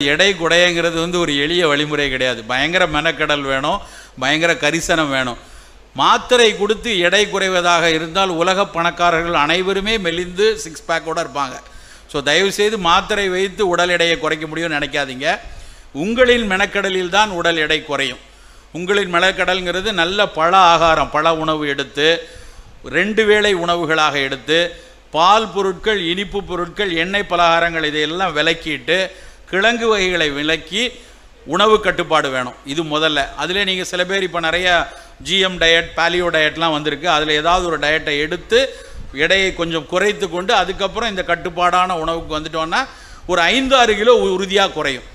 எடை குடையங்கிறது வந்து ஒரு எளிய வழிமுறை கிடையாது பயங்கர மெனக்கடல் வேணும் பயங்கர கரிசனம் வேணும் மாத்திரை கொடுத்து எடை குறைவதாக இருந்தால் உலக பணக்காரர்கள் அனைவருமே மெலிந்து சிக்ஸ் பேக்கோட இருப்பாங்க ஸோ தயவுசெய்து மாத்திரை வைத்து உடல் எடையை குறைக்க முடியும்னு நினைக்காதீங்க உங்களின் மெனக்கடலில் தான் உடல் எடை குறையும் உங்களின் மெனக்கடல்ங்கிறது நல்ல பழ ஆகாரம் பழ உணவு எடுத்து ரெண்டு வேளை உணவுகளாக எடுத்து பால் பொருட்கள் இனிப்பு பொருட்கள் எண்ணெய் பலகாரங்கள் இதையெல்லாம் விலக்கிட்டு கிழங்கு வகைகளை விலக்கி உணவு கட்டுப்பாடு வேணும் இது முதல்ல அதில் நீங்கள் சில பேர் இப்போ நிறைய ஜிஎம் டயட் பாலியோ டயட்லாம் வந்திருக்கு அதில் ஏதாவது ஒரு டயட்டை எடுத்து எடையை கொஞ்சம் குறைத்து கொண்டு அதுக்கப்புறம் இந்த கட்டுப்பாடான உணவுக்கு வந்துட்டோன்னா ஒரு ஐந்து ஆறு கிலோ உறுதியாக குறையும்